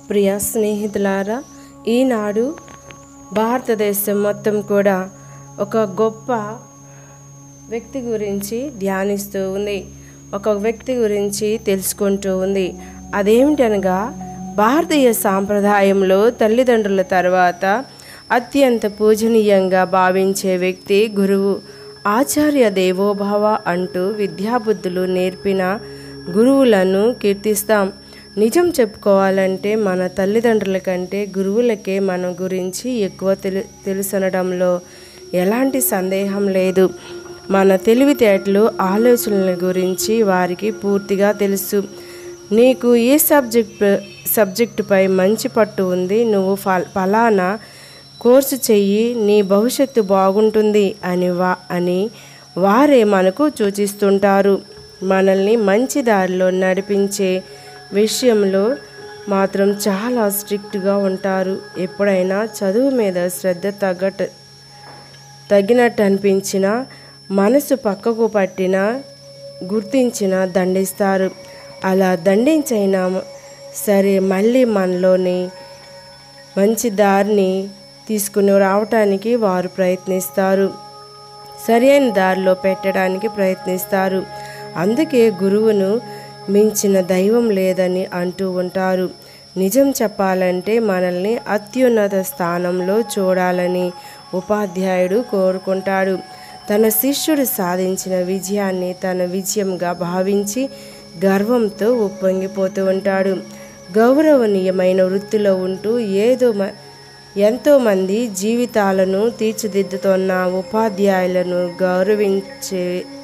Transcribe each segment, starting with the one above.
ప్రియ స్నేహితులారా ఈనాడు భారతదేశం మొత్తం కూడా ఒక గొప్ప వ్యక్తి గురించి ధ్యానిస్తూ ఉంది ఒక వ్యక్తి గురించి తెలుసుకుంటూ ఉంది అదేమిటనగా భారతీయ సాంప్రదాయంలో తల్లిదండ్రుల తర్వాత అత్యంత పూజనీయంగా భావించే వ్యక్తి గురువు ఆచార్య దేవోభవ అంటూ విద్యాబుద్ధులు నేర్పిన గురువులను కీర్తిస్తాం నిజం చెప్పుకోవాలంటే మన తల్లిదండ్రుల కంటే గురువులకే మన గురించి ఎక్కువ తెలు తెలుసనడంలో ఎలాంటి సందేహం లేదు మన తెలివితేటలు ఆలోచనల గురించి వారికి పూర్తిగా తెలుసు నీకు ఏ సబ్జెక్ట్ సబ్జెక్టుపై మంచి పట్టు ఉంది నువ్వు ఫ ఫలానా కోర్సు చెయ్యి నీ భవిష్యత్తు బాగుంటుంది అని వా అని వారే మనకు సూచిస్తుంటారు మనల్ని మంచి దారిలో నడిపించే విషయంలో మాత్రం చాలా స్ట్రిక్ట్గా ఉంటారు ఎప్పుడైనా చదువు మీద శ్రద్ధ తగ్గట తగినట్టు అనిపించిన మనసు పక్కకు పట్టిన గుర్తించిన దండిస్తారు అలా దండించైనా సరే మళ్ళీ మనలోని మంచి దారిని తీసుకుని రావటానికి వారు ప్రయత్నిస్తారు సరైన దారిలో పెట్టడానికి ప్రయత్నిస్తారు అందుకే గురువును మించిన దైవం లేదని అంటూ ఉంటారు నిజం చెప్పాలంటే మనల్ని అత్యున్నత స్థానంలో చూడాలని ఉపాధ్యాయుడు కోరుకుంటాడు తన శిష్యుడు సాధించిన విజయాన్ని తన విజయంగా భావించి గర్వంతో ఉప్పొంగిపోతూ ఉంటాడు గౌరవనీయమైన వృత్తిలో ఉంటూ ఏదో మ ఎంతోమంది జీవితాలను తీర్చిదిద్దుతున్న ఉపాధ్యాయులను గౌరవించే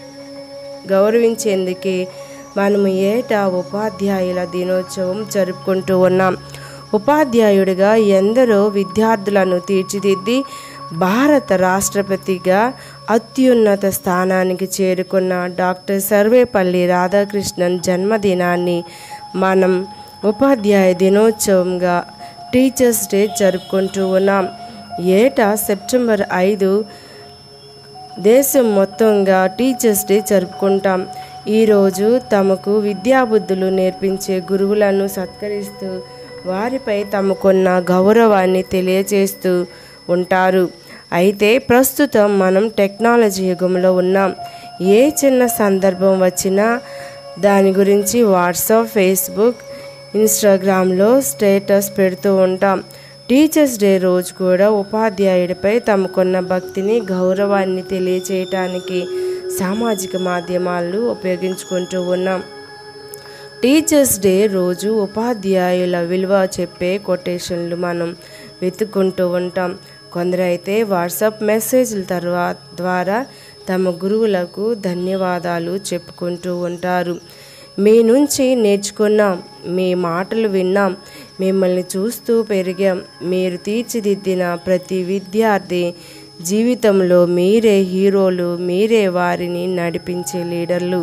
గౌరవించేందుకే మనము ఏటా ఉపాధ్యాయుల దినోత్సవం జరుపుకుంటూ ఉన్నాం ఉపాధ్యాయుడిగా ఎందరో విద్యార్థులను తీర్చిదిద్ది భారత రాష్ట్రపతిగా అత్యున్నత స్థానానికి చేరుకున్న డాక్టర్ సర్వేపల్లి రాధాకృష్ణన్ జన్మదినాన్ని మనం ఉపాధ్యాయ దినోత్సవంగా టీచర్స్ డే జరుపుకుంటూ ఉన్నాం ఏటా సెప్టెంబర్ ఐదు దేశం మొత్తంగా టీచర్స్ డే జరుపుకుంటాం ఈరోజు తమకు విద్యాబుద్ధులు నేర్పించే గురువులను సత్కరిస్తూ వారిపై తమకున్న గౌరవాన్ని తెలియజేస్తూ ఉంటారు అయితే ప్రస్తుతం మనం టెక్నాలజీ యుగంలో ఉన్నాం ఏ చిన్న సందర్భం వచ్చినా దాని గురించి వాట్సాప్ ఫేస్బుక్ ఇన్స్టాగ్రామ్లో స్టేటస్ పెడుతూ ఉంటాం టీచర్స్ డే రోజు కూడా ఉపాధ్యాయుడిపై తమకున్న భక్తిని గౌరవాన్ని తెలియచేయటానికి సామాజిక మాధ్యమాలు ఉపయోగించుకుంటూ ఉన్నాం టీచర్స్ డే రోజు ఉపాధ్యాయుల విలువ చెప్పే కొటేషన్లు మనం వెతుక్కుంటూ ఉంటాం కొందరైతే వాట్సాప్ మెసేజ్ల తర్వాత ద్వారా తమ గురువులకు ధన్యవాదాలు చెప్పుకుంటూ ఉంటారు మీ నుంచి నేర్చుకున్నాం మీ మాటలు విన్నాం మిమ్మల్ని చూస్తూ పెరిగాం మీరు తీర్చిదిద్దిన ప్రతి విద్యార్థి జీవితంలో మీరే హీరోలు మీరే వారిని నడిపించే లీడర్లు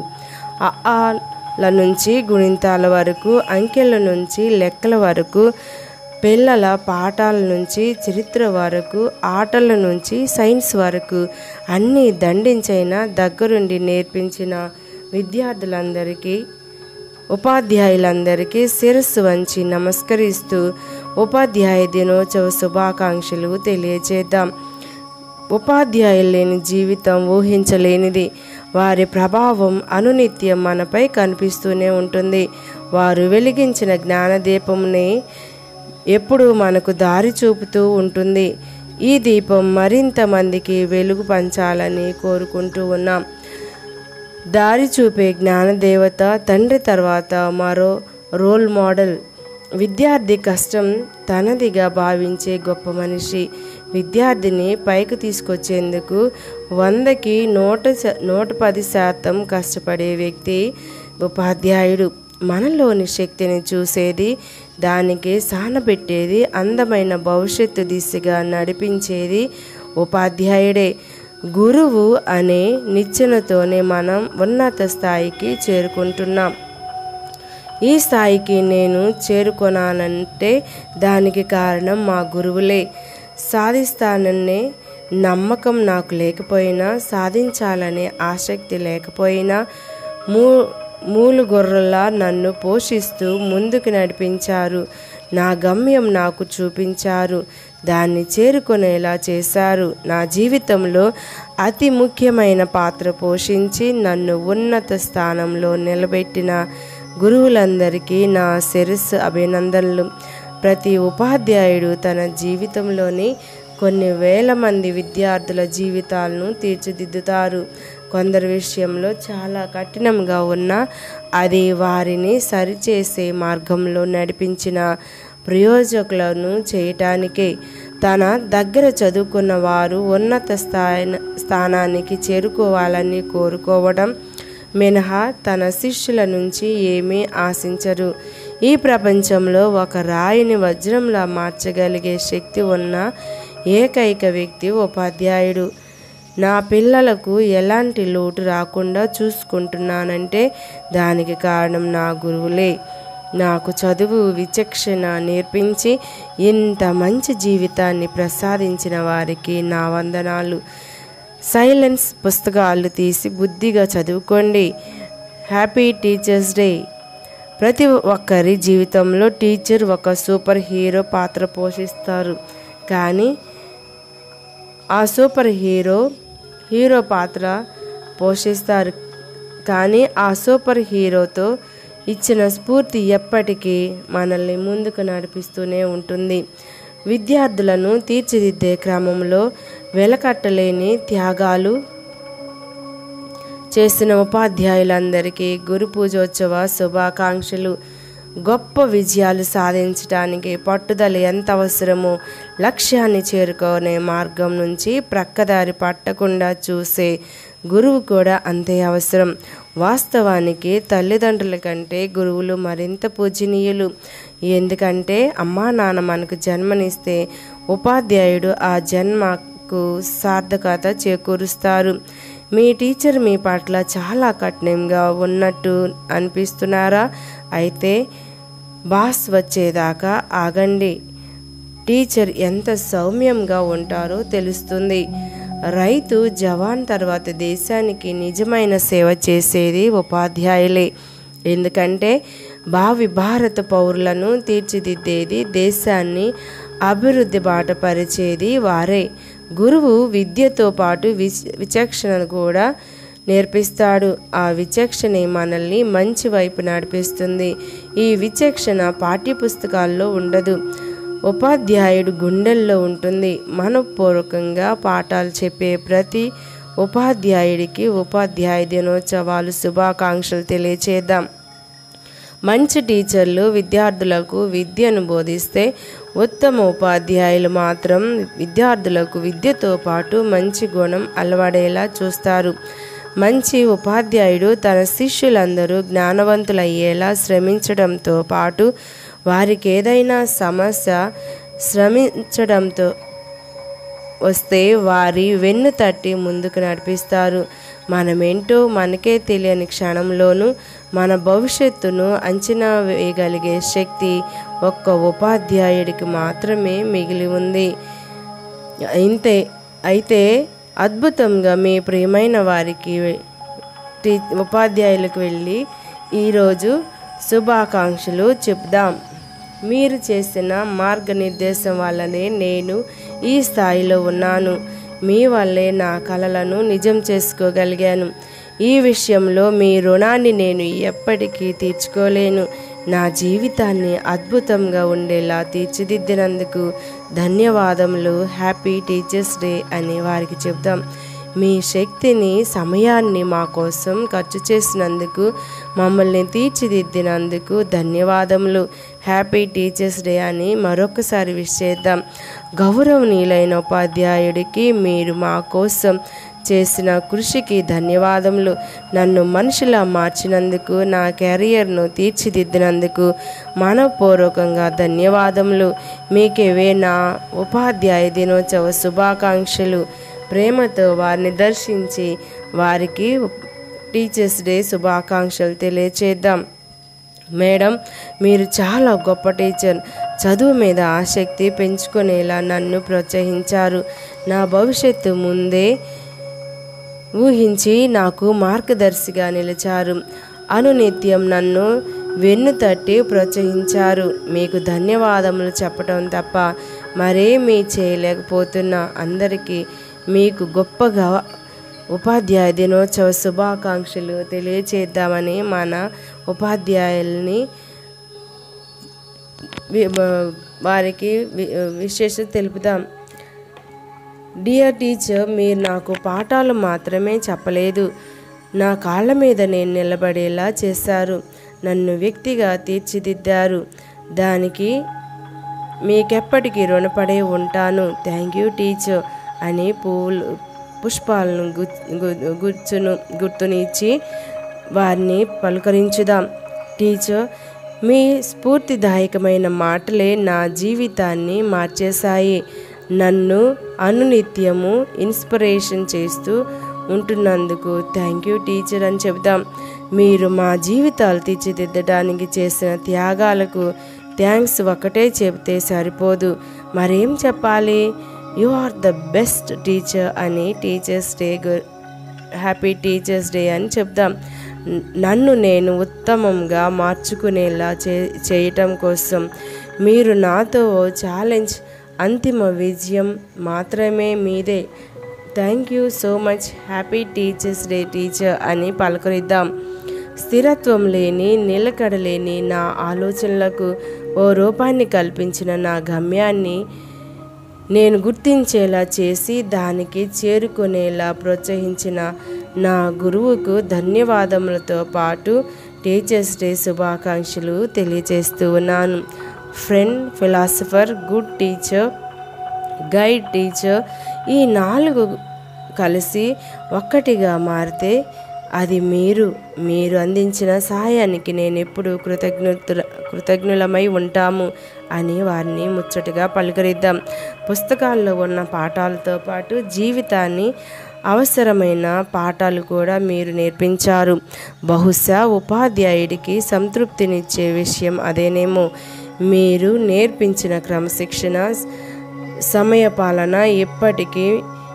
ఆల నుంచి గుణింతాల వరకు అంకెల నుంచి లెక్కల వరకు పిల్లల పాఠాల నుంచి చరిత్ర వరకు ఆటల నుంచి సైన్స్ వరకు అన్నీ దండించైనా దగ్గరుండి నేర్పించిన విద్యార్థులందరికీ ఉపాధ్యాయులందరికీ శిరస్సు వంచి నమస్కరిస్తూ ఉపాధ్యాయ దినోత్సవ శుభాకాంక్షలు తెలియజేద్దాం ఉపాధ్యాయులు లేని జీవితం ఊహించలేనిది వారి ప్రభావం అనునిత్యం మనపై కనిపిస్తూనే ఉంటుంది వారు వెలిగించిన జ్ఞానదీపంని ఎప్పుడు మనకు దారి చూపుతూ ఉంటుంది ఈ దీపం మరింత మందికి వెలుగు పంచాలని కోరుకుంటూ ఉన్నాం దారి చూపే జ్ఞానదేవత తండ్రి తర్వాత మరో రోల్ మోడల్ విద్యార్థి కష్టం తనదిగా భావించే గొప్ప మనిషి విద్యార్థిని పైకి తీసుకొచ్చేందుకు వందకి నూట శా- నూట పది శాతం కష్టపడే వ్యక్తి ఉపాధ్యాయుడు మనలోని శక్తిని చూసేది దానికి సానబెట్టేది అందమైన భవిష్యత్తు దిశగా నడిపించేది ఉపాధ్యాయుడే గురువు అనే నిచ్చెనతోనే మనం ఉన్నత స్థాయికి చేరుకుంటున్నాం ఈ స్థాయికి నేను చేరుకొనానంటే దానికి కారణం మా గురువులే సాధిస్తాననే నమ్మకం నాకు లేకపోయినా సాధించాలనే ఆసక్తి లేకపోయినా మూ మూలు గొర్రెలా నన్ను పోషిస్తూ ముందుకు నడిపించారు నా గమ్యం నాకు చూపించారు దాన్ని చేరుకునేలా చేశారు నా జీవితంలో అతి ముఖ్యమైన పాత్ర పోషించి నన్ను ఉన్నత స్థానంలో నిలబెట్టిన గురువులందరికీ నా శిరస్సు అభినందనలు ప్రతి ఉపాధ్యాయుడు తన జీవితంలోని కొన్ని వేల మంది విద్యార్థుల జీవితాలను తీర్చిదిద్దుతారు కొందరి విషయంలో చాలా కఠినంగా ఉన్న అది వారిని సరిచేసే మార్గంలో నడిపించిన ప్రయోజకులను చేయటానికే తన దగ్గర చదువుకున్న వారు ఉన్నత స్థాయి స్థానానికి చేరుకోవాలని కోరుకోవడం మినహా తన శిష్యుల నుంచి ఏమీ ఆశించరు ఈ ప్రపంచంలో ఒక రాయిని వజ్రంలా మార్చగలిగే శక్తి ఉన్న ఏకైక వ్యక్తి ఉపాధ్యాయుడు నా పిల్లలకు ఎలాంటి లోటు రాకుండా చూసుకుంటున్నానంటే దానికి కారణం నా గురువులే నాకు చదువు విచక్షణ నేర్పించి ఇంత మంచి జీవితాన్ని ప్రసాదించిన వారికి నా వందనాలు సైలెన్స్ పుస్తకాలు తీసి బుద్ధిగా చదువుకోండి హ్యాపీ టీచర్స్ డే ప్రతి ఒక్కరి జీవితంలో టీచర్ ఒక సూపర్ హీరో పాత్ర పోషిస్తారు కానీ ఆ సూపర్ హీరో హీరో పాత్ర పోషిస్తారు కానీ ఆ సూపర్ హీరోతో ఇచ్చిన స్ఫూర్తి ఎప్పటికీ మనల్ని ముందుకు నడిపిస్తూనే ఉంటుంది విద్యార్థులను తీర్చిదిద్దే క్రమంలో వెలకట్టలేని త్యాగాలు చేసిన ఉపాధ్యాయులందరికీ గురు పూజోత్సవ శుభాకాంక్షలు గొప్ప విజయాలు సాధించడానికి పట్టుదల ఎంత అవసరమో లక్ష్యాన్ని చేరుకునే మార్గం నుంచి ప్రక్కదారి పట్టకుండా చూసే గురువు కూడా అంతే అవసరం వాస్తవానికి తల్లిదండ్రుల కంటే గురువులు మరింత పూజనీయులు ఎందుకంటే అమ్మా నాన్న మనకు జన్మనిస్తే ఉపాధ్యాయుడు ఆ జన్మకు సార్థకత చేకూరుస్తారు మీ టీచర్ మీ పట్ల చాలా కఠినంగా ఉన్నట్టు అనిపిస్తున్నారా అయితే బాస్ వచ్చేదాకా ఆగండి టీచర్ ఎంత సౌమ్యంగా ఉంటారో తెలుస్తుంది రైతు జవాన్ తర్వాత దేశానికి నిజమైన సేవ చేసేది ఉపాధ్యాయులే ఎందుకంటే భావి భారత పౌరులను తీర్చిదిద్దేది దేశాన్ని అభివృద్ధి బాట పరిచేది వారే గురువు విద్యతో పాటు విచ విచక్షణను కూడా నేర్పిస్తాడు ఆ విచక్షణే మనల్ని మంచి వైపు నడిపిస్తుంది ఈ విచక్షణ పాఠ్యపుస్తకాల్లో ఉండదు ఉపాధ్యాయుడు గుండెల్లో ఉంటుంది మనపూర్వకంగా పాఠాలు చెప్పే ప్రతి ఉపాధ్యాయుడికి ఉపాధ్యాయ దినోత్సవాలు శుభాకాంక్షలు తెలియచేద్దాం మంచి టీచర్లు విద్యార్థులకు విద్యను బోధిస్తే ఉత్తమ ఉపాధ్యాయులు మాత్రం విద్యార్థులకు విద్యతో పాటు మంచి గుణం అలవడేలా చూస్తారు మంచి ఉపాధ్యాయుడు తన శిష్యులందరూ జ్ఞానవంతులయ్యేలా శ్రమించడంతో పాటు వారికి ఏదైనా సమస్య శ్రమించడంతో వస్తే వారి వెన్ను తట్టి ముందుకు నడిపిస్తారు మనమేంటో మనకే తెలియని క్షణంలోనూ మన భవిష్యత్తును అంచనా వేయగలిగే శక్తి ఒక్క ఉపాధ్యాయుడికి మాత్రమే మిగిలి ఉంది ఇంతే అయితే అద్భుతంగా మీ ప్రియమైన వారికి టీ ఉపాధ్యాయులకు వెళ్ళి ఈరోజు శుభాకాంక్షలు చెప్దాం మీరు చేసిన మార్గనిర్దేశం వల్లనే నేను ఈ స్థాయిలో ఉన్నాను మీ వల్లే నా కలలను నిజం చేసుకోగలిగాను ఈ విషయంలో మీ రుణాన్ని నేను ఎప్పటికీ తీర్చుకోలేను నా జీవితాన్ని అద్భుతంగా ఉండేలా తీర్చిదిద్దినందుకు ధన్యవాదములు హ్యాపీ టీచర్స్ డే అని వారికి చెప్దాం మీ శక్తిని సమయాన్ని మా కోసం ఖర్చు చేసినందుకు మమ్మల్ని తీర్చిదిద్దినందుకు ధన్యవాదములు హ్యాపీ టీచర్స్ డే అని మరొకసారి విష్ చేద్దాం గౌరవనీయులైన ఉపాధ్యాయుడికి మీరు మా కోసం చేసిన కృషికి ధన్యవాదములు నన్ను మనిషిలా మార్చినందుకు నా కెరియర్ను తీర్చిదిద్దినందుకు మనపూర్వకంగా ధన్యవాదములు మీకేవే నా ఉపాధ్యాయ దినోత్సవ శుభాకాంక్షలు ప్రేమతో వారిని దర్శించి వారికి టీచర్స్ డే శుభాకాంక్షలు తెలియచేద్దాం మేడం మీరు చాలా గొప్ప టీచర్ చదువు మీద ఆసక్తి పెంచుకునేలా నన్ను ప్రోత్సహించారు నా భవిష్యత్తు ముందే ఊహించి నాకు మార్గదర్శిగా నిలిచారు అనునిత్యం నన్ను వెన్ను తట్టి ప్రోత్సహించారు మీకు ధన్యవాదములు చెప్పటం తప్ప మరేమీ చేయలేకపోతున్న అందరికీ మీకు గొప్పగా ఉపాధ్యాయ దినోత్సవ శుభాకాంక్షలు తెలియచేద్దామని మన ఉపాధ్యాయుల్ని వి- వారికి వి- విశేషత తెలుపుదాం డియర్ టీచర్ మీరు నాకు పాఠాలు మాత్రమే చెప్పలేదు నా కాళ్ళ మీద నేను నిలబడేలా చేశారు నన్ను వ్యక్తిగా తీర్చిదిద్దారు దానికి మీకెప్పటికీ రుణపడే ఉంటాను థ్యాంక్ యూ టీచర్ అని పువ్వులు పుష్పాలను గు గు- గుర్తును గుర్తునిచ్చి వారిని పలుకరించుదాం టీచర్ మీ స్ఫూర్తిదాయకమైన మాటలే నా జీవితాన్ని మార్చేశాయి నన్ను అనునిత్యము ఇన్స్పిరేషన్ చేస్తూ ఉంటున్నందుకు థ్యాంక్ యూ టీచర్ అని చెబుదాం మీరు మా జీవితాలు తీర్చిదిద్దడానికి చేసిన త్యాగాలకు థ్యాంక్స్ ఒకటే చెబితే సరిపోదు మరేం చెప్పాలి you are the best teacher అని టీచర్స్ డే గు- హ్యాపీ టీచర్స్ డే అని చెప్దాం న- నన్ను నేను ఉత్తమంగా మార్చుకునేలా చే చేయటం కోసం మీరు నాతో ఓ ఛాలెంజ్ అంతిమ విజయం మాత్రమే మీదే thank you so much happy teachers day teacher అని పలకరిద్దాం స్థిరత్వం లేని నిలకడ లేని నా ఆలోచనలకు ఓ రూపాన్ని కల్పించిన నా గమ్యాన్ని నేను గుర్తించేలా చేసి దానికి చేరుకునేలా ప్రోత్సహించిన నా గురువుకు ధన్యవాదములతో పాటు టీచర్స్ డే శుభాకాంక్షలు తెలియజేస్తూ ఉన్నాను friend philosopher good teacher guide teacher ఈ నాలుగు కలిసి ఒక్కటిగా మారితే అది మీరు మీరు అందించిన సహాయానికి నేను ఎప్పుడు కృతజ్ఞత కృతజ్ఞులమై ఉంటాము అని వారిని ముచ్చటగా పలుకరిద్దాం పుస్తకాల్లో ఉన్న పాఠాలతో పాటు జీవితాన్ని అవసరమైన పాఠాలు కూడా మీరు నేర్పించారు బహుశా ఉపాధ్యాయుడికి సంతృప్తినిచ్చే విషయం అదేనేమో మీరు నేర్పించిన క్రమశిక్షణ సమయపాలన ఎప్పటికీ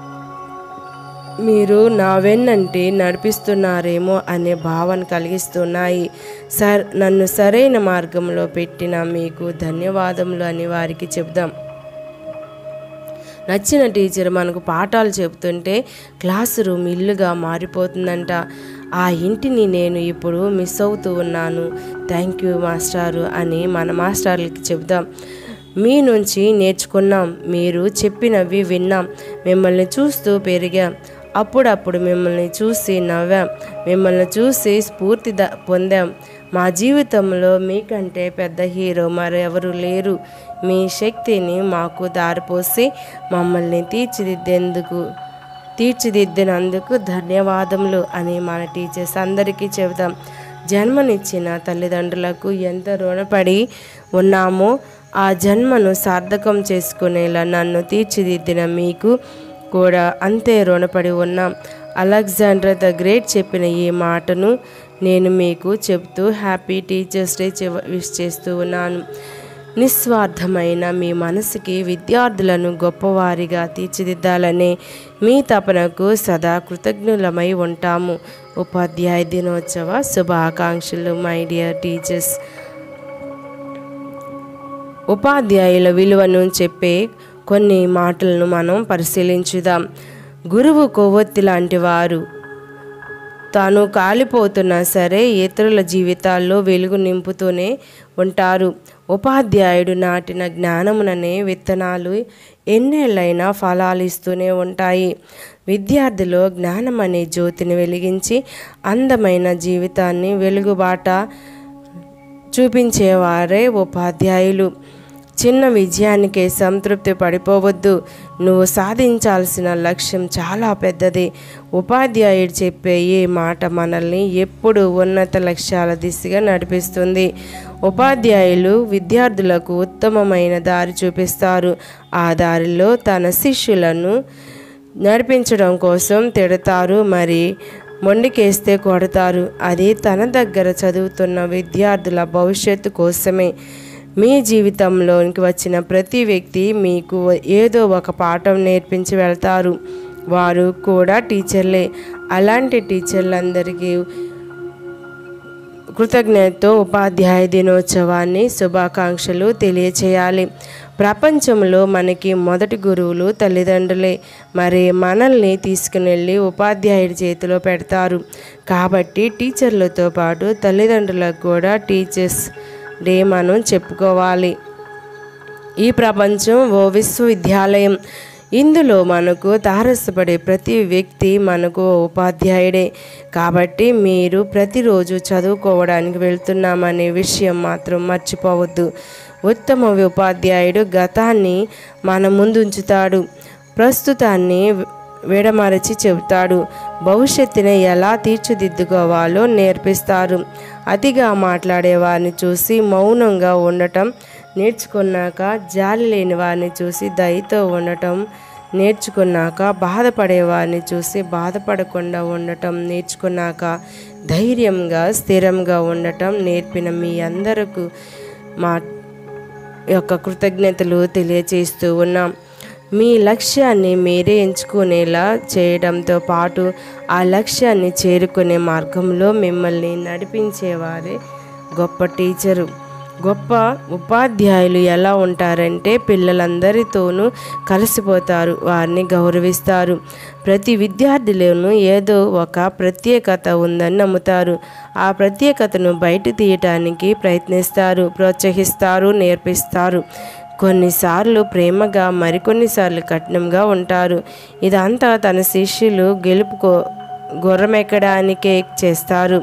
మీరు నా వెన్నంటి నడిపిస్తున్నారేమో అనే భావన కలిగిస్తున్నాయి సర్ నన్ను సరైన మార్గంలో పెట్టిన మీకు ధన్యవాదములు అని వారికి చెప్దాం నచ్చిన టీచర్ మనకు పాఠాలు చెబుతుంటే క్లాస్ రూమ్ ఇల్లుగా మారిపోతుందంట ఆ ఇంటిని నేను ఇప్పుడు మిస్ అవుతూ ఉన్నాను థ్యాంక్ యూ మాస్టారు అని మన మాస్టర్లకి చెబుదాం మీ నుంచి నేర్చుకున్నాం మీరు చెప్పినవి విన్నాం మిమ్మల్ని చూస్తూ పెరిగాం అప్పుడప్పుడు మిమ్మల్ని చూసి నవ్వాం మిమ్మల్ని చూసి స్ఫూర్తి ద- పొందాం మా జీవితంలో మీకంటే పెద్ద హీరో మరెవరు లేరు మీ శక్తిని మాకు దారిపోసి మమ్మల్ని తీర్చిదిద్దేందుకు తీర్చిదిద్దినందుకు ధన్యవాదములు అని మన టీచర్స్ అందరికీ చెబుదాం జన్మనిచ్చిన తల్లిదండ్రులకు ఎంత రుణపడి ఉన్నామో ఆ జన్మను సార్థకం చేసుకునేలా నన్ను తీర్చిదిద్దిన మీకు కూడా అంతే రుణపడి ఉన్నాం అలెగ్జాండర్ ద గ్రేట్ చెప్పిన ఈ మాటను నేను మీకు చెబుతూ హ్యాపీ టీచర్స్ డే చెవ- విష్ చేస్తూ ఉన్నాను నిస్వార్థమైన మీ మనసుకి విద్యార్థులను గొప్పవారిగా తీర్చిదిద్దాలనే మీ తపనకు సదా కృతజ్ఞులమై ఉంటాము ఉపాధ్యాయ దినోత్సవ శుభాకాంక్షలు మై డియర్ టీచర్స్ ఉపాధ్యాయుల విలువను చెప్పే కొన్ని మాటలను మనం పరిశీలించుదాం గురువు కొవ్వొత్తి లాంటి వారు తాను కాలిపోతున్నా సరే ఇతరుల జీవితాల్లో వెలుగు నింపుతూనే ఉంటారు ఉపాధ్యాయుడు నాటిన జ్ఞానముననే విత్తనాలు ఎన్నేళ్ళైనా ఫలాలు ఇస్తూనే ఉంటాయి విద్యార్థిలో జ్ఞానం అనే జ్యోతిని వెలిగించి అందమైన జీవితాన్ని వెలుగుబాట చూపించేవారే ఉపాధ్యాయులు చిన్న విజయానికే సంతృప్తి పడిపోవద్దు నువ్వు సాధించాల్సిన లక్ష్యం చాలా పెద్దది ఉపాధ్యాయుడు చెప్పే ఈ మాట మనల్ని ఎప్పుడు ఉన్నత లక్ష్యాల దిశగా నడిపిస్తుంది ఉపాధ్యాయులు విద్యార్థులకు ఉత్తమమైన దారి చూపిస్తారు ఆ దారిలో తన శిష్యులను నడిపించడం కోసం తిడతారు మరి మొండికేస్తే కొడతారు అది తన దగ్గర చదువుతున్న విద్యార్థుల భవిష్యత్తు కోసమే మీ జీవితంలోనికి వచ్చిన ప్రతి వ్యక్తి మీకు ఏదో ఒక పాఠం నేర్పించి వెళ్తారు వారు కూడా టీచర్లే అలాంటి టీచర్లందరికీ కృతజ్ఞతతో ఉపాధ్యాయ దినోత్సవాన్ని శుభాకాంక్షలు తెలియచేయాలి ప్రపంచంలో మనకి మొదటి గురువులు తల్లిదండ్రులే మరి మనల్ని తీసుకునెళ్ళి ఉపాధ్యాయుడి చేతిలో పెడతారు కాబట్టి టీచర్లతో పాటు తల్లిదండ్రులకు కూడా టీచర్స్ డే మనం చెప్పుకోవాలి ఈ ప్రపంచం ఓ విశ్వవిద్యాలయం ఇందులో మనకు తారసపడే ప్రతి వ్యక్తి మనకు ఓ ఉపాధ్యాయుడే కాబట్టి మీరు ప్రతిరోజు చదువుకోవడానికి వెళ్తున్నామనే విషయం మాత్రం మర్చిపోవద్దు ఉత్తమ ఉపాధ్యాయుడు గతాన్ని మన ముందుంచుతాడు ప్రస్తుతాన్ని విడమరచి చెబుతాడు భవిష్యత్తుని ఎలా తీర్చిదిద్దుకోవాలో నేర్పిస్తారు అతిగా మాట్లాడే వారిని చూసి మౌనంగా ఉండటం నేర్చుకున్నాక జాలి లేని వారిని చూసి దయతో ఉండటం నేర్చుకున్నాక బాధపడే వారిని చూసి బాధపడకుండా ఉండటం నేర్చుకున్నాక ధైర్యంగా స్థిరంగా ఉండటం నేర్పిన మీ అందరకు మా యొక్క కృతజ్ఞతలు తెలియచేస్తూ ఉన్నాం మీ లక్ష్యాన్ని మీరే ఎంచుకునేలా చేయడంతో పాటు ఆ లక్ష్యాన్ని చేరుకునే మార్గంలో మిమ్మల్ని నడిపించేవారే గొప్ప టీచరు గొప్ప ఉపాధ్యాయులు ఎలా ఉంటారంటే పిల్లలందరితోనూ కలిసిపోతారు వారిని గౌరవిస్తారు ప్రతి విద్యార్థిలోనూ ఏదో ఒక ప్రత్యేకత ఉందని నమ్ముతారు ఆ ప్రత్యేకతను బయట తీయటానికి ప్రయత్నిస్తారు ప్రోత్సహిస్తారు నేర్పిస్తారు కొన్నిసార్లు ప్రేమగా మరికొన్నిసార్లు కఠినంగా ఉంటారు ఇదంతా తన శిష్యులు గెలుపుకో గుర్రమెక్కడానికే చేస్తారు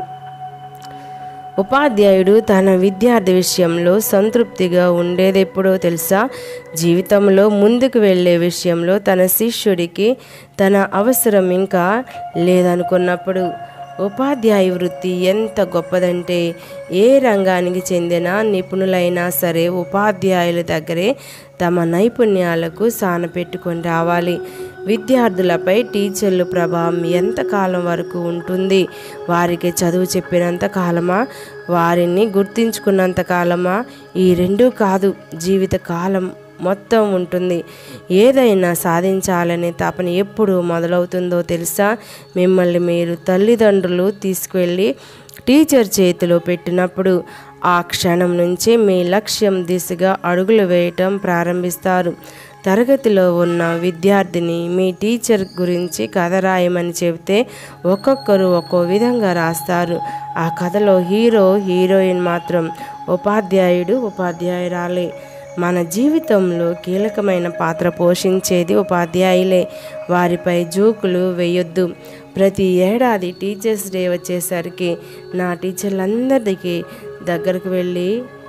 ఉపాధ్యాయుడు తన విద్యార్థి విషయంలో సంతృప్తిగా ఉండేది ఎప్పుడో తెలుసా జీవితంలో ముందుకు వెళ్ళే విషయంలో తన శిష్యుడికి తన అవసరం ఇంకా లేదనుకున్నప్పుడు ఉపాధ్యాయ వృత్తి ఎంత గొప్పదంటే ఏ రంగానికి చెందిన నిపుణులైనా సరే ఉపాధ్యాయుల దగ్గరే తమ నైపుణ్యాలకు సాన పెట్టుకొని రావాలి విద్యార్థులపై టీచర్ల ప్రభావం ఎంతకాలం వరకు ఉంటుంది వారికి చదువు చెప్పినంత కాలమా వారిని గుర్తించుకున్నంత కాలమా ఈ రెండూ కాదు జీవిత కాలం మొత్తం ఉంటుంది ఏదైనా సాధించాలనే తపన ఎప్పుడు మొదలవుతుందో తెలుసా మిమ్మల్ని మీరు తల్లిదండ్రులు తీసుకువెళ్ళి టీచర్ చేతిలో పెట్టినప్పుడు ఆ క్షణం నుంచి మీ లక్ష్యం దిశగా అడుగులు వేయటం ప్రారంభిస్తారు తరగతిలో ఉన్న విద్యార్థిని మీ టీచర్ గురించి కథ రాయమని చెబితే ఒక్కొక్కరు ఒక్కో విధంగా రాస్తారు ఆ కథలో హీరో హీరోయిన్ మాత్రం ఉపాధ్యాయుడు ఉపాధ్యాయురాలే మన జీవితంలో కీలకమైన పాత్ర పోషించేది ఉపాధ్యాయులే వారిపై జోకులు వేయొద్దు ప్రతి ఏడాది టీచర్స్ డే వచ్చేసరికి నా టీచర్లందరికీ దగ్గరకు వెళ్ళి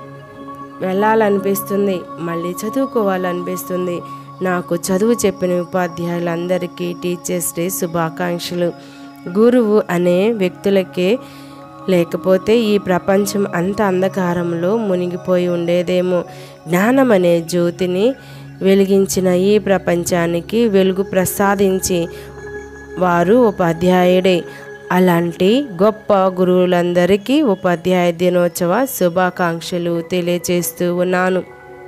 వెళ్ళాలనిపిస్తుంది మళ్ళీ చదువుకోవాలనిపిస్తుంది నాకు చదువు చెప్పిన ఉపాధ్యాయులందరికీ టీచర్స్ డే శుభాకాంక్షలు గురువు అనే వ్యక్తులకే లేకపోతే ఈ ప్రపంచం అంత అంధకారంలో మునిగిపోయి ఉండేదేమో జ్ఞానం అనే జ్యోతిని వెలిగించిన ఈ ప్రపంచానికి వెలుగు ప్రసాదించి వారు ఉపాధ్యాయుడే అలాంటి గొప్ప గురువులందరికీ ఉపాధ్యాయ దినోత్సవ శుభాకాంక్షలు తెలియచేస్తూ ఉన్నాను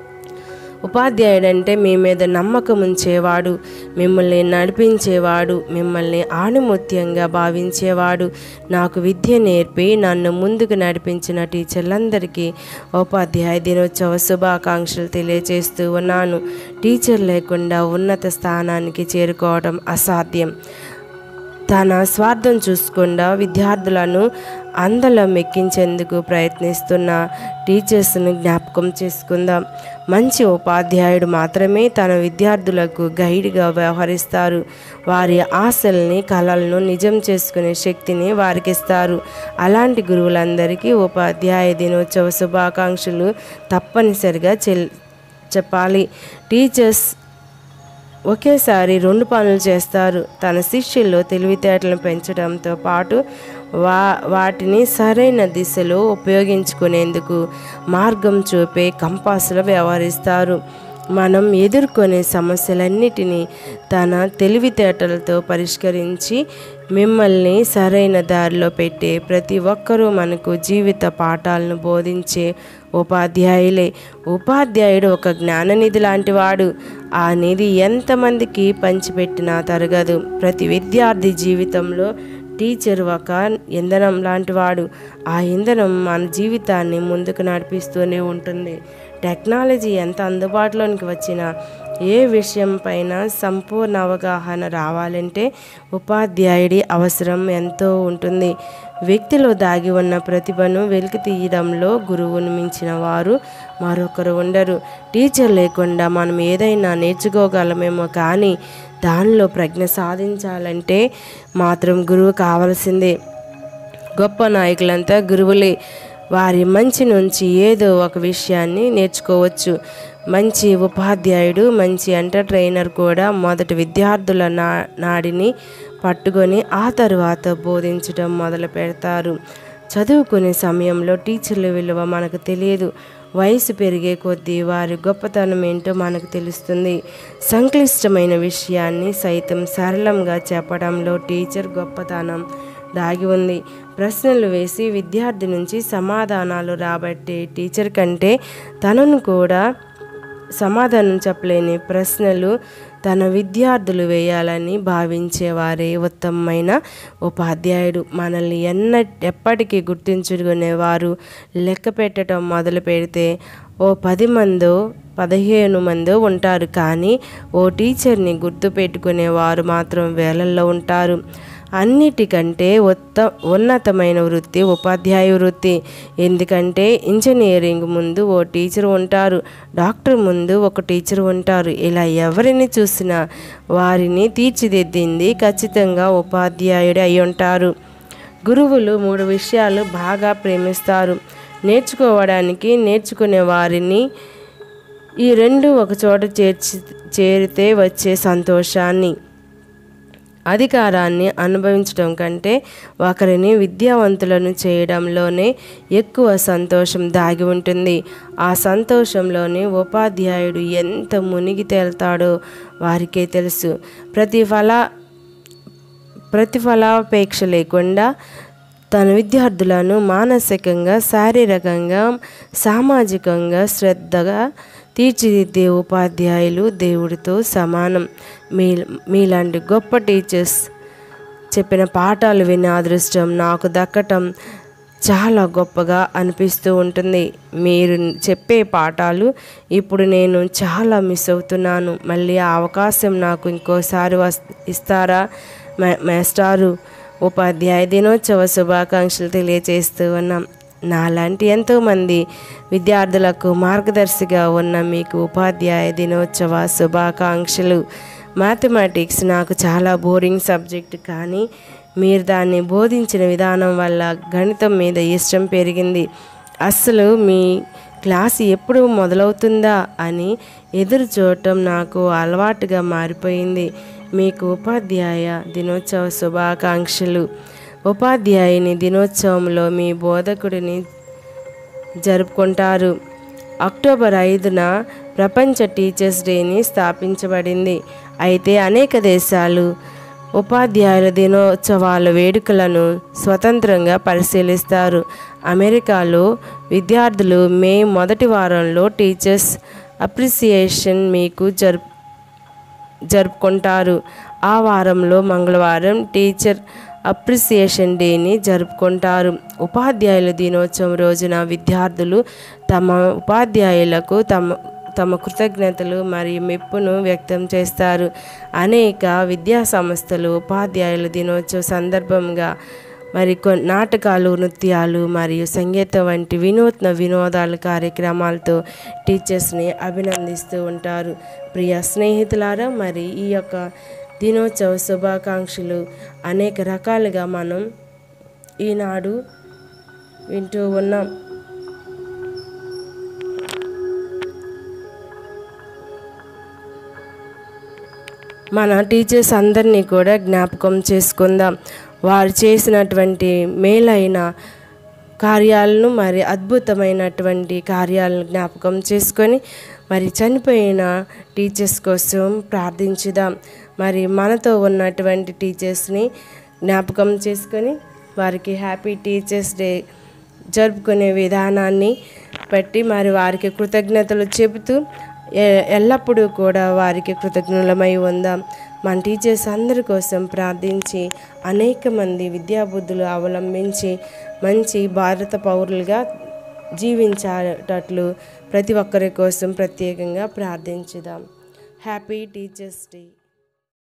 ఉపాధ్యాయుడంటే మీ మీద నమ్మకం ఉంచేవాడు మిమ్మల్ని నడిపించేవాడు మిమ్మల్ని ఆణిముత్యంగా భావించేవాడు నాకు విద్య నేర్పి నన్ను ముందుకు నడిపించిన టీచర్లందరికీ ఉపాధ్యాయ దినోత్సవ శుభాకాంక్షలు తెలియజేస్తూ ఉన్నాను టీచర్ లేకుండా ఉన్నత స్థానానికి చేరుకోవడం అసాధ్యం తన స్వార్థం చూసుకుండా విద్యార్థులను అందలం ఎక్కించేందుకు ప్రయత్నిస్తున్న టీచర్స్ను జ్ఞాపకం చేసుకుందాం మంచి ఉపాధ్యాయుడు మాత్రమే తన విద్యార్థులకు గైడ్గా వ్యవహరిస్తారు వారి ఆశల్ని కళలను నిజం చేసుకునే శక్తిని వారికి ఇస్తారు అలాంటి గురువులందరికీ ఉపాధ్యాయ దినోత్సవ శుభాకాంక్షలు తప్పనిసరిగా చెల్ చెప్పాలి టీచర్స్ ఒకేసారి రెండు పనులు చేస్తారు తన శిష్యుల్లో తెలివితేటలను పెంచడంతో పాటు వా వాటిని సరైన దిశలో ఉపయోగించుకునేందుకు మార్గం చూపే కంపాసులో వ్యవహరిస్తారు మనం ఎదుర్కొనే సమస్యలన్నిటినీ తన తెలివితేటలతో పరిష్కరించి మిమ్మల్ని సరైన దారిలో పెట్టే ప్రతి ఒక్కరూ మనకు జీవిత పాఠాలను బోధించే ఉపాధ్యాయులే ఉపాధ్యాయుడు ఒక జ్ఞాననిధి లాంటివాడు ఆ నిధి ఎంతమందికి పంచిపెట్టినా తరగదు ప్రతి విద్యార్థి జీవితంలో టీచర్ ఒక ఇంధనం లాంటివాడు ఆ ఇంధనం మన జీవితాన్ని ముందుకు నడిపిస్తూనే ఉంటుంది టెక్నాలజీ ఎంత అందుబాటులోనికి వచ్చినా ఏ విషయం పైన సంపూర్ణ అవగాహన రావాలంటే ఉపాధ్యాయుడి అవసరం ఎంతో ఉంటుంది వ్యక్తిలో దాగి ఉన్న ప్రతిభను వెలికి తీయడంలో గురువును మించిన వారు మరొకరు ఉండరు టీచర్ లేకుండా మనం ఏదైనా నేర్చుకోగలమేమో కానీ దానిలో ప్రజ్ఞ సాధించాలంటే మాత్రం గురువు కావాల్సిందే గొప్ప నాయకులంతా గురువులే వారి మంచి నుంచి ఏదో ఒక విషయాన్ని నేర్చుకోవచ్చు మంచి ఉపాధ్యాయుడు మంచి ఎంటర్టైనర్ కూడా మొదటి విద్యార్థుల నా నాడిని పట్టుకొని ఆ తరువాత బోధించడం మొదలు పెడతారు చదువుకునే సమయంలో టీచర్ల విలువ మనకు తెలియదు వయసు పెరిగే కొద్దీ వారి గొప్పతనం ఏంటో మనకు తెలుస్తుంది సంక్లిష్టమైన విషయాన్ని సైతం సరళంగా చెప్పడంలో టీచర్ గొప్పతనం దాగి ఉంది ప్రశ్నలు వేసి విద్యార్థి నుంచి సమాధానాలు రాబట్టే టీచర్ కంటే తనను కూడా సమాధానం చెప్పలేని ప్రశ్నలు తన విద్యార్థులు వేయాలని భావించేవారే ఉత్తమమైన ఉపాధ్యాయుడు మనల్ని ఎన్న ఎప్పటికీ గుర్తుంచుకునేవారు లెక్క పెట్టడం మొదలు పెడితే ఓ పది మందో పదిహేను మందో ఉంటారు కానీ ఓ టీచర్ని గుర్తు పెట్టుకునేవారు మాత్రం వేలల్లో ఉంటారు అన్నిటికంటే ఉత్త ఉన్నతమైన వృత్తి ఉపాధ్యాయ వృత్తి ఎందుకంటే ఇంజనీరింగ్ ముందు ఓ టీచర్ ఉంటారు డాక్టర్ ముందు ఒక టీచర్ ఉంటారు ఇలా ఎవరిని చూసినా వారిని తీర్చిదిద్దింది ఖచ్చితంగా ఉపాధ్యాయుడు అయి ఉంటారు గురువులు మూడు విషయాలు బాగా ప్రేమిస్తారు నేర్చుకోవడానికి నేర్చుకునే వారిని ఈ రెండు ఒక చోట చేర్చి చేరితే వచ్చే సంతోషాన్ని అధికారాన్ని అనుభవించడం కంటే ఒకరిని విద్యావంతులను చేయడంలోనే ఎక్కువ సంతోషం దాగి ఉంటుంది ఆ సంతోషంలోనే ఉపాధ్యాయుడు ఎంత మునిగి తేలుతాడో వారికే తెలుసు ప్రతిఫల ప్రతిఫలాపేక్ష లేకుండా తన విద్యార్థులను మానసికంగా శారీరకంగా సామాజికంగా శ్రద్ధగా తీర్చిదిద్దే ఉపాధ్యాయులు దేవుడితో సమానం మీ మీలాంటి గొప్ప టీచర్స్ చెప్పిన పాఠాలు వినే అదృష్టం నాకు దక్కటం చాలా గొప్పగా అనిపిస్తూ ఉంటుంది మీరు చెప్పే పాఠాలు ఇప్పుడు నేను చాలా మిస్ అవుతున్నాను మళ్ళీ ఆ అవకాశం నాకు ఇంకోసారి వస్ ఇస్తారా మే- మేస్టారు ఉపాధ్యాయ దినోత్సవ శుభాకాంక్షలు తెలియజేస్తూ ఉన్నాం నాలాంటి ఎంతోమంది విద్యార్థులకు మార్గదర్శిగా ఉన్న మీకు ఉపాధ్యాయ దినోత్సవ శుభాకాంక్షలు మ్యాథమెటిక్స్ నాకు చాలా బోరింగ్ సబ్జెక్ట్ కానీ మీరు దాన్ని బోధించిన విధానం వల్ల గణితం మీద ఇష్టం పెరిగింది అస్సలు మీ క్లాస్ ఎప్పుడు మొదలవుతుందా అని ఎదురు చూడటం నాకు అలవాటుగా మారిపోయింది మీకు ఉపాధ్యాయ దినోత్సవ శుభాకాంక్షలు ఉపాధ్యాయుని దినోత్సవంలో మీ బోధకుడిని జరుపుకుంటారు అక్టోబర్ ఐదున ప్రపంచ టీచర్స్ డేని స్థాపించబడింది అయితే అనేక దేశాలు ఉపాధ్యాయుల దినోత్సవాల వేడుకలను స్వతంత్రంగా పరిశీలిస్తారు అమెరికాలో విద్యార్థులు మే మొదటి వారంలో టీచర్స్ అప్రిసియేషన్ మీకు జరుపు జరుపుకుంటారు ఆ వారంలో మంగళవారం టీచర్ అప్రిసియేషన్ డేని జరుపుకుంటారు ఉపాధ్యాయుల దినోత్సవం రోజున విద్యార్థులు తమ ఉపాధ్యాయులకు తమ తమ కృతజ్ఞతలు మరియు మెప్పును వ్యక్తం చేస్తారు అనేక విద్యా సంస్థలు ఉపాధ్యాయుల దినోత్సవ సందర్భంగా మరి కొ- నాటకాలు నృత్యాలు మరియు సంగీతం వంటి వినూత్న వినోదాల కార్యక్రమాలతో టీచర్స్ని అభినందిస్తూ ఉంటారు ప్రియ స్నేహితులారా మరి ఈ యొక్క దినోత్సవ శుభాకాంక్షలు అనేక రకాలుగా మనం ఈనాడు వింటూ ఉన్నాం మన టీచర్స్ అందరినీ కూడా జ్ఞాపకం చేసుకుందాం వారు చేసినటువంటి మేలైన కార్యాలను మరి అద్భుతమైనటువంటి కార్యాలను జ్ఞాపకం చేసుకొని మరి చనిపోయిన టీచర్స్ కోసం ప్రార్థించుదాం మరి మనతో ఉన్నటువంటి టీచర్స్ని జ్ఞాపకం చేసుకొని వారికి హ్యాపీ టీచర్స్ డే జరుపుకునే విధానాన్ని బట్టి మరి వారికి కృతజ్ఞతలు చెబుతూ ఎ- ఎల్లప్పుడూ కూడా వారికి కృతజ్ఞులమై ఉందాం మన టీచర్స్ అందరి కోసం ప్రార్థించి అనేక మంది విద్యాబుద్ధులు అవలంబించి మంచి భారత పౌరులుగా జీవించేటట్లు ప్రతి ఒక్కరి కోసం ప్రత్యేకంగా ప్రార్థించుదాం హ్యాపీ టీచర్స్ డే